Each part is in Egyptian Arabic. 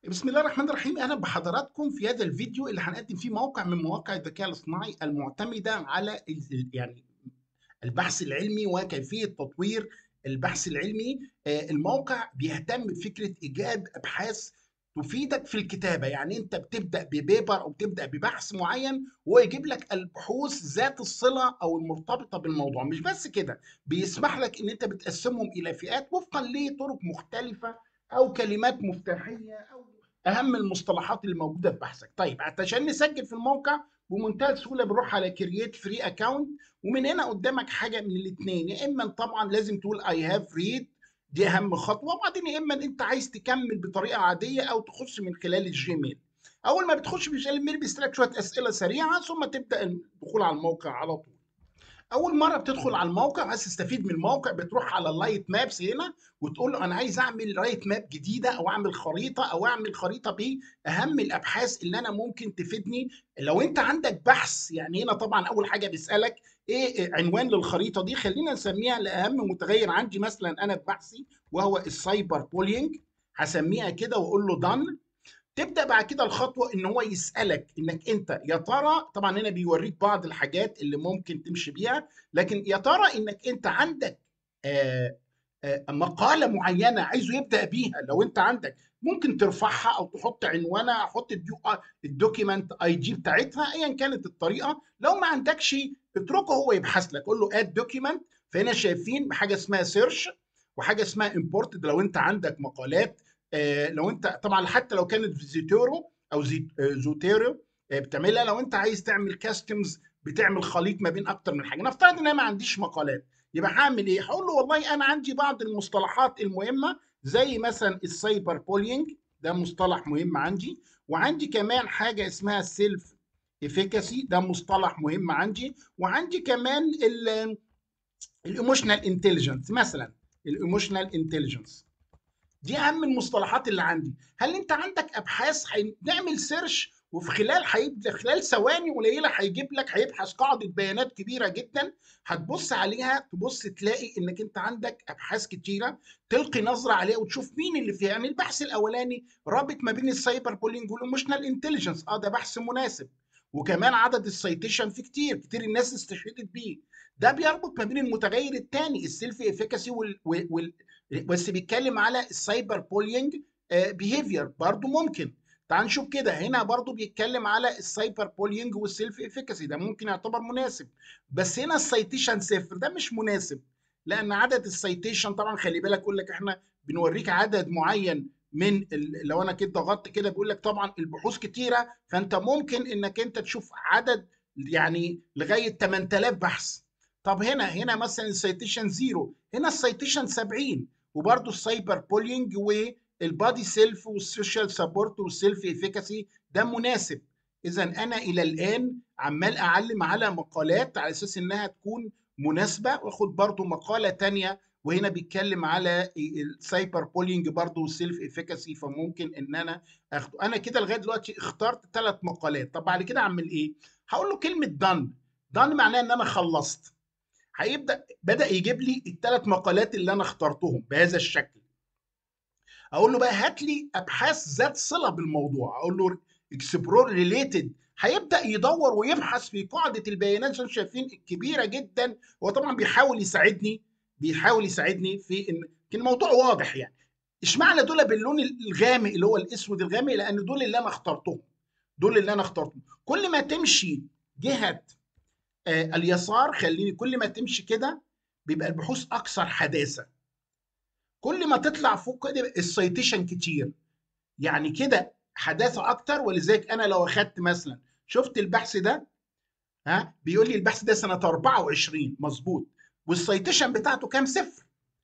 بسم الله الرحمن الرحيم اهلا بحضراتكم في هذا الفيديو اللي هنقدم فيه موقع من مواقع الذكاء الاصطناعي المعتمده على ال- يعني البحث العلمي وكيفيه تطوير البحث العلمي آه، الموقع بيهتم بفكره ايجاد ابحاث تفيدك في الكتابه يعني انت بتبدا ببيبر او بتبدا ببحث معين وهو يجيب لك البحوث ذات الصله او المرتبطه بالموضوع مش بس كده بيسمح لك ان انت بتقسمهم الى فئات وفقا لطرق مختلفه او كلمات مفتاحيه او اهم المصطلحات اللي موجوده في بحثك طيب عشان نسجل في الموقع بمنتهى السهوله بنروح على كرييت فري اكونت ومن هنا قدامك حاجه من الاثنين يا اما طبعا لازم تقول اي هاف ريد دي اهم خطوه وبعدين يا اما انت عايز تكمل بطريقه عاديه او تخش من خلال الجيميل اول ما بتخش من خلال الميل بيسالك شويه اسئله سريعه ثم تبدا الدخول على الموقع على طول اول مره بتدخل على الموقع عايز تستفيد من الموقع بتروح على اللايت مابس هنا وتقول له انا عايز اعمل لايت ماب جديده او اعمل خريطه او اعمل خريطه باهم الابحاث اللي انا ممكن تفيدني لو انت عندك بحث يعني هنا طبعا اول حاجه بيسالك ايه عنوان للخريطه دي خلينا نسميها لاهم متغير عندي مثلا انا في بحثي وهو السايبر بولينج هسميها كده واقول له دان تبدا بعد كده الخطوه ان هو يسالك انك انت يا ترى طبعا هنا بيوريك بعض الحاجات اللي ممكن تمشي بيها لكن يا ترى انك انت عندك آه آه مقاله معينه عايزه يبدا بيها لو انت عندك ممكن ترفعها او تحط عنوانها احط الدوكيمنت اي جي بتاعتها ايا كانت الطريقه لو ما عندكش اتركه هو يبحث لك قول له اد دوكيمنت فهنا شايفين حاجه اسمها سيرش وحاجه اسمها امبورتد لو انت عندك مقالات آه لو انت طبعا حتى لو كانت زيتورو او زي زوتيرو آه بتعملها لو انت عايز تعمل كاستمز بتعمل خليط ما بين اكتر من حاجه نفترض ان انا ما عنديش مقالات يبقى هعمل ايه هقول له والله انا عندي بعض المصطلحات المهمه زي مثلا السايبر بولينج ده مصطلح مهم عندي وعندي كمان حاجه اسمها سيلف افيكاسي ده مصطلح مهم عندي وعندي كمان الايموشنال انتليجنس مثلا الايموشنال انتليجنس دي اهم المصطلحات اللي عندي هل انت عندك ابحاث هنعمل سيرش وفي خلال حيب... خلال ثواني قليله هيجيب لك هيبحث قاعده بيانات كبيره جدا هتبص عليها تبص تلاقي انك انت عندك ابحاث كتيره تلقي نظره عليها وتشوف مين اللي فيها يعني البحث الاولاني رابط ما بين السايبر بولينج والايموشنال انتليجنس اه ده بحث مناسب وكمان عدد السيتيشن فيه كتير كتير الناس استشهدت بيه ده بيربط ما بين المتغير الثاني السيلف افيكاسي وال... وال... بس بيتكلم على السايبر بولينج بيهيفير برضو ممكن تعال نشوف كده هنا برضو بيتكلم على السايبر بولينج والسيلف افيكاسي ده ممكن يعتبر مناسب بس هنا السيتيشن صفر ده مش مناسب لان عدد السيتيشن طبعا خلي بالك يقول لك احنا بنوريك عدد معين من لو انا كده ضغطت كده بيقول لك طبعا البحوث كتيره فانت ممكن انك انت تشوف عدد يعني لغايه 8000 بحث طب هنا هنا مثلا السيتيشن زيرو هنا السيتيشن 70 وبرده السايبر بولينج والبادي سيلف والسوشيال سبورت والسيلف افيكاسي ده مناسب اذا انا الى الان عمال اعلم على مقالات على اساس انها تكون مناسبه واخد برضو مقاله تانية وهنا بيتكلم على السايبر بولينج برضو والسيلف افيكاسي فممكن ان انا اخده انا كده لغايه دلوقتي اخترت ثلاث مقالات طب بعد كده اعمل ايه هقول له كلمه دان دان معناها ان انا خلصت هيبدا بدا يجيب لي الثلاث مقالات اللي انا اخترتهم بهذا الشكل اقول له بقى هات لي ابحاث ذات صله بالموضوع اقول له اكسبلور ريليتد هيبدا يدور ويبحث في قاعده البيانات زي شايفين الكبيره جدا هو طبعا بيحاول يساعدني بيحاول يساعدني في ان الموضوع واضح يعني اشمعنى دول باللون الغامق اللي هو الاسود الغامق لان دول اللي انا اخترتهم دول اللي انا اخترتهم كل ما تمشي جهه آه اليسار خليني كل ما تمشي كده بيبقى البحوث اكثر حداثه كل ما تطلع فوق كده السيتيشن كتير يعني كده حداثه اكتر ولذلك انا لو اخدت مثلا شفت البحث ده ها بيقول لي البحث ده سنه 24 مظبوط والسيتيشن بتاعته كام صفر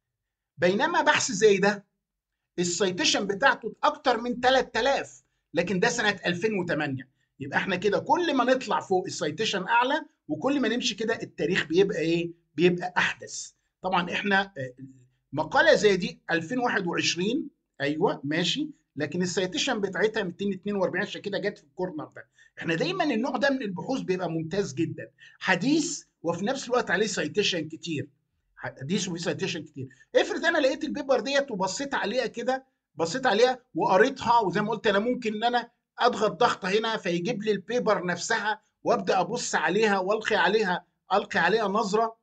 بينما بحث زي ده السيتيشن بتاعته اكتر من 3000 لكن ده سنه 2008 يبقى احنا كده كل ما نطلع فوق السيتيشن اعلى وكل ما نمشي كده التاريخ بيبقى ايه بيبقى احدث طبعا احنا مقاله زي دي 2021 ايوه ماشي لكن السيتيشن بتاعتها 242 عشان كده جت في الكورنر ده احنا دايما النوع ده من البحوث بيبقى ممتاز جدا حديث وفي نفس الوقت عليه سيتيشن كتير حديث وفيه سيتيشن كتير افرض انا لقيت البيبر ديت وبصيت عليها كده بصيت عليها وقريتها وزي ما قلت انا ممكن ان انا اضغط ضغطه هنا فيجيب لي البيبر نفسها وابدا ابص عليها والقي عليها القي عليها نظره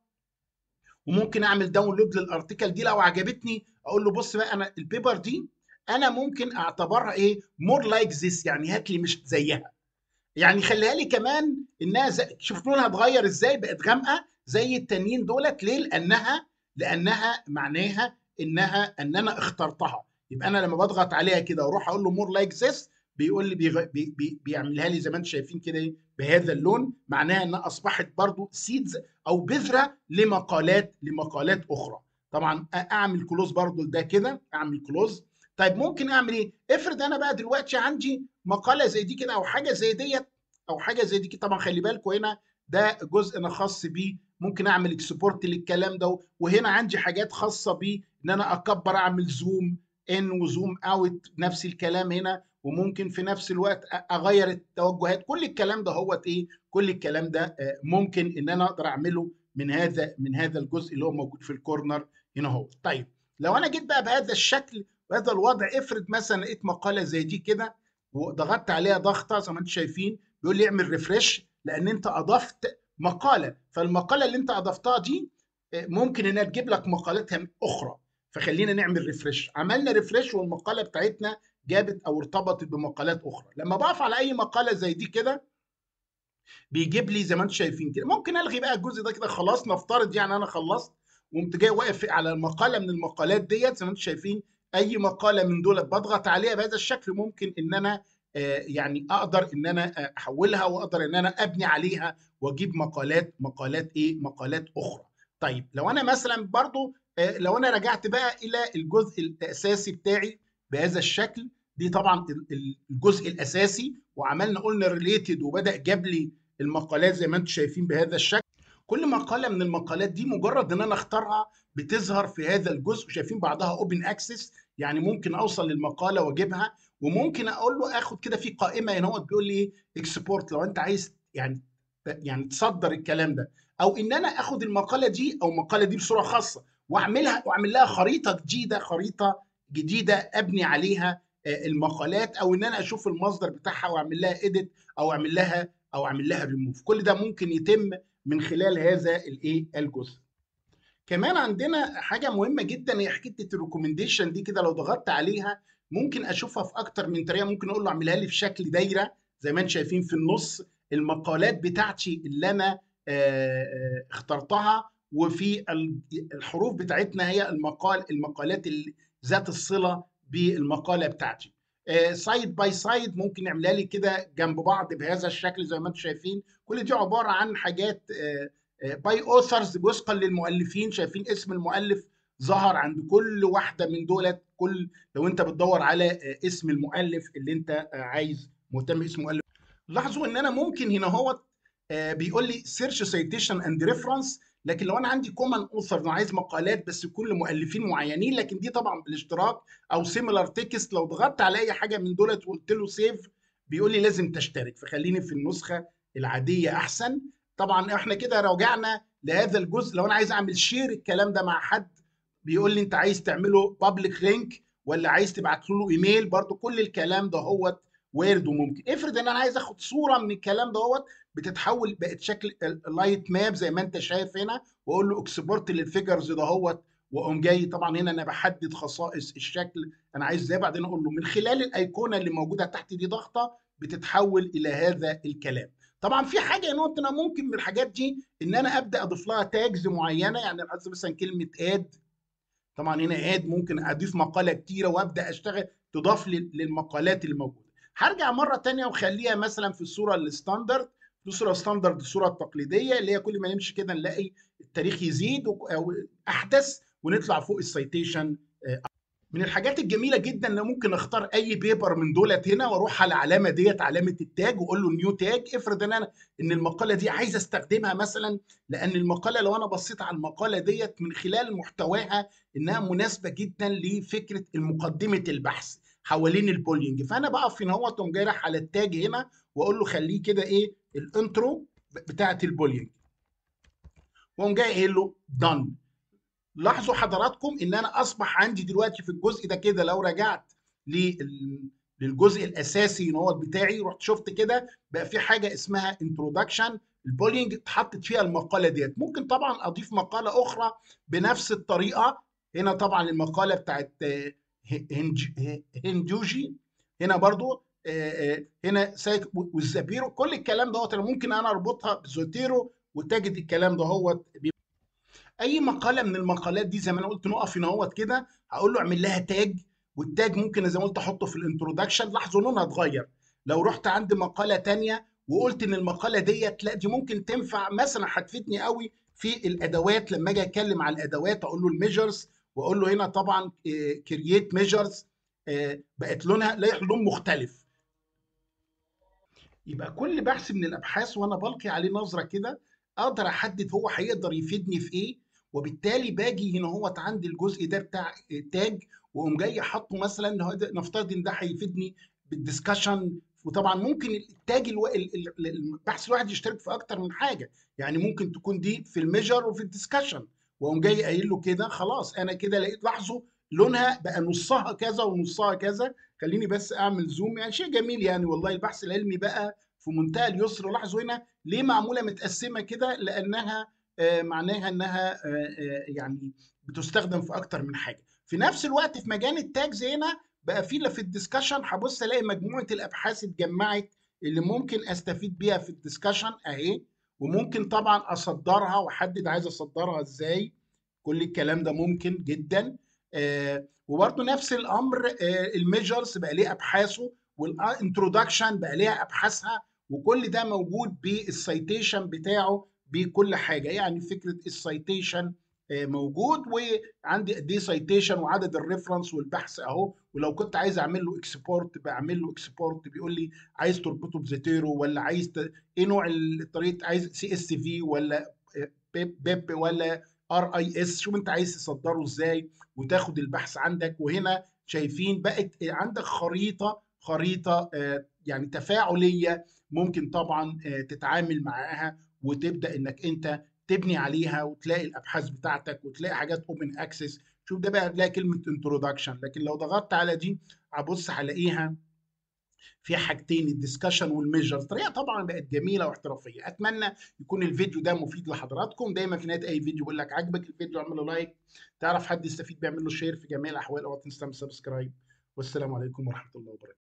وممكن اعمل داونلود للارتكل دي لو عجبتني اقول له بص بقى انا البيبر دي انا ممكن اعتبرها ايه مور لايك ذيس يعني هات لي مش زيها يعني خليها لي كمان انها زي... شوف لونها اتغير ازاي بقت غامقه زي التانيين دولت ليه لانها لانها معناها انها ان انا اخترتها يبقى انا لما بضغط عليها كده واروح اقول له مور لايك ذس بيقول لي بيغ... بي... بي... بيعملها لي زي ما انتم شايفين كده ايه بهذا اللون معناها انها اصبحت برضو سيدز او بذره لمقالات لمقالات اخرى طبعا اعمل كلوز برضو ده كده اعمل كلوز طيب ممكن اعمل ايه افرض انا بقى دلوقتي عندي مقاله زي دي كده او حاجه زي ديت او حاجه زي دي كده طبعا خلي بالكم هنا ده جزء انا خاص بيه ممكن اعمل اكسبورت للكلام ده وهنا عندي حاجات خاصه بيه ان انا اكبر اعمل زوم ان وزوم اوت نفس الكلام هنا وممكن في نفس الوقت اغير التوجهات كل الكلام ده هو ايه كل الكلام ده ممكن ان انا اقدر اعمله من هذا من هذا الجزء اللي هو موجود في الكورنر هنا هو طيب لو انا جيت بقى بهذا الشكل بهذا الوضع افرض مثلا لقيت مقاله زي دي كده وضغطت عليها ضغطه زي ما انتم شايفين بيقول لي اعمل ريفرش لان انت اضفت مقاله فالمقاله اللي انت اضفتها دي ممكن انها تجيب لك مقالات اخرى فخلينا نعمل ريفرش عملنا ريفرش والمقاله بتاعتنا جابت او ارتبطت بمقالات اخرى لما بقف على اي مقاله زي دي كده بيجيب لي زي ما انتم شايفين كده ممكن الغي بقى الجزء ده كده خلاص نفترض يعني انا خلصت وقمت جاي واقف على المقاله من المقالات ديت زي ما انتم شايفين اي مقاله من دول بضغط عليها بهذا الشكل ممكن ان انا يعني اقدر ان انا احولها واقدر ان انا ابني عليها واجيب مقالات مقالات ايه مقالات اخرى طيب لو انا مثلا برضو لو انا رجعت بقى الى الجزء الاساسي بتاعي بهذا الشكل دي طبعا الجزء الاساسي وعملنا قلنا ريليتد وبدا جاب لي المقالات زي ما انتم شايفين بهذا الشكل كل مقاله من المقالات دي مجرد ان انا اختارها بتظهر في هذا الجزء شايفين بعضها اوبن اكسس يعني ممكن اوصل للمقاله واجيبها وممكن اقول له اخد كده في قائمه هنا هو بيقول لي اكسبورت لو انت عايز يعني يعني تصدر الكلام ده او ان انا اخد المقاله دي او المقاله دي بصوره خاصه واعملها واعمل لها خريطه جديده خريطه جديده ابني عليها المقالات او ان انا اشوف المصدر بتاعها واعمل لها اديت او اعمل لها او اعمل لها ريموف كل ده ممكن يتم من خلال هذا الايه الجزء كمان عندنا حاجه مهمه جدا هي حكايه الريكومنديشن دي كده لو ضغطت عليها ممكن اشوفها في اكتر من طريقه ممكن اقول له اعملها لي في شكل دايره زي ما انتم شايفين في النص المقالات بتاعتي اللي انا اخترتها وفي الحروف بتاعتنا هي المقال المقالات ذات الصله بالمقاله بتاعتي سايد باي سايد ممكن نعملها لي كده جنب بعض بهذا الشكل زي ما انتم شايفين كل دي عباره عن حاجات باي اوثرز وفقا للمؤلفين شايفين اسم المؤلف ظهر عند كل واحده من دولت كل لو انت بتدور على اسم المؤلف اللي انت عايز مهتم باسم المؤلف لاحظوا ان انا ممكن هنا هو بيقول لي سيرش سيتيشن اند ريفرنس لكن لو انا عندي كومن اوثر انا عايز مقالات بس كل مؤلفين معينين لكن دي طبعا بالاشتراك او سيميلار تكست لو ضغطت على اي حاجه من دولت وقلت له سيف بيقول لي لازم تشترك فخليني في النسخه العاديه احسن طبعا احنا كده رجعنا لهذا الجزء لو انا عايز اعمل شير الكلام ده مع حد بيقول لي انت عايز تعمله بابليك لينك ولا عايز تبعت له ايميل برضو كل الكلام ده هو وارد وممكن افرض ان انا عايز اخد صوره من الكلام دوت بتتحول بقت شكل لايت ماب زي ما انت شايف هنا واقول له اكسبورت للفيجرز دهوت واقوم جاي طبعا هنا انا بحدد خصائص الشكل انا عايز ازاي بعدين اقول له من خلال الايقونه اللي موجوده تحت دي ضغطه بتتحول الى هذا الكلام طبعا في حاجه نقطه انا ممكن من الحاجات دي ان انا ابدا اضيف لها تاجز معينه يعني مثلا كلمه اد طبعا هنا اد ممكن اضيف مقاله كتيره وابدا اشتغل تضاف للمقالات اللي موجوده هرجع مره تانية وخليها مثلا في الصوره الستاندرد في الصوره الستاندرد الصوره التقليديه اللي هي كل ما نمشي كده نلاقي التاريخ يزيد او احدث ونطلع فوق السيتيشن من الحاجات الجميله جدا ان ممكن اختار اي بيبر من دولت هنا واروح على العلامه ديت علامه التاج واقول له نيو تاج افرض ان انا ان المقاله دي عايز استخدمها مثلا لان المقاله لو انا بصيت على المقاله ديت من خلال محتواها انها مناسبه جدا لفكره مقدمه البحث حوالين البولينج فانا بقف هنا اهوت جاي رايح على التاج هنا واقول له خليه كده ايه الانترو بتاعه البولينج واقوم جاي قايل له دان لاحظوا حضراتكم ان انا اصبح عندي دلوقتي في الجزء ده كده لو رجعت للجزء الاساسي ان هو بتاعي رحت شفت كده بقى في حاجه اسمها انترودكشن البولينج اتحطت فيها المقاله ديت ممكن طبعا اضيف مقاله اخرى بنفس الطريقه هنا طبعا المقاله بتاعت هندوجي هنا برضو هنا سايك والزبيرو كل الكلام دوت ممكن انا اربطها بزوتيرو وتجد الكلام ده هو اي مقاله من المقالات دي زي ما انا قلت نقف هنا اهوت كده هقول له اعمل لها تاج والتاج ممكن زي ما قلت احطه في الانترودكشن لاحظوا لونها اتغير لو رحت عند مقاله تانية وقلت ان المقاله ديت لا دي ممكن تنفع مثلا هتفيدني قوي في الادوات لما اجي اتكلم على الادوات اقول له الميجرز واقول له هنا طبعا كرييت ميجرز بقت لونها لا لون مختلف يبقى كل بحث من الابحاث وانا بلقي عليه نظره كده اقدر احدد هو هيقدر يفيدني في ايه وبالتالي باجي هنا هو عندي الجزء ده بتاع تاج واقوم جاي حاطه مثلا نفترض ان ده هيفيدني بالدسكشن وطبعا ممكن التاج الو... البحث الواحد يشترك في اكتر من حاجه يعني ممكن تكون دي في الميجر وفي الدسكشن واقوم جاي قايل له كده خلاص انا كده لقيت لاحظوا لونها بقى نصها كذا ونصها كذا خليني بس اعمل زوم يعني شيء جميل يعني والله البحث العلمي بقى في منتهى اليسر لاحظوا هنا ليه معموله متقسمه كده لانها آه معناها انها آه آه يعني بتستخدم في اكتر من حاجه في نفس الوقت في مجال التاجز هنا بقى في في الدسكشن هبص الاقي مجموعه الابحاث اتجمعت اللي ممكن استفيد بيها في الدسكشن اهي وممكن طبعا اصدرها واحدد عايز اصدرها ازاي كل الكلام ده ممكن جدا آه وبرده نفس الامر آه الميجرز بقى ليه ابحاثه والانترودكشن بقى ليها ابحاثها وكل ده موجود بالسيتيشن بتاعه بكل حاجه يعني فكره السيتيشن موجود وعندي قد ايه سايتيشن وعدد الريفرنس والبحث اهو ولو كنت عايز اعمل له اكسبورت بعمل له اكسبورت بيقول لي عايز تربطه بزيتيرو ولا عايز ت... ايه نوع الطريقه عايز سي اس في ولا بيب, بيب ولا ار اي اس شوف انت عايز تصدره ازاي وتاخد البحث عندك وهنا شايفين بقت عندك خريطه خريطه يعني تفاعليه ممكن طبعا تتعامل معاها وتبدا انك انت تبني عليها وتلاقي الابحاث بتاعتك وتلاقي حاجات اوبن اكسس شوف ده بقى هتلاقي كلمه انترودكشن لكن لو ضغطت على دي هبص هلاقيها في حاجتين الدسكشن والميجرز طريقه طبعا بقت جميله واحترافيه اتمنى يكون الفيديو ده مفيد لحضراتكم دايما في نهايه اي فيديو بقول لك عجبك الفيديو اعمل له لايك تعرف حد يستفيد بيعمل له شير في جميع الاحوال او تنسى سبسكرايب والسلام عليكم ورحمه الله وبركاته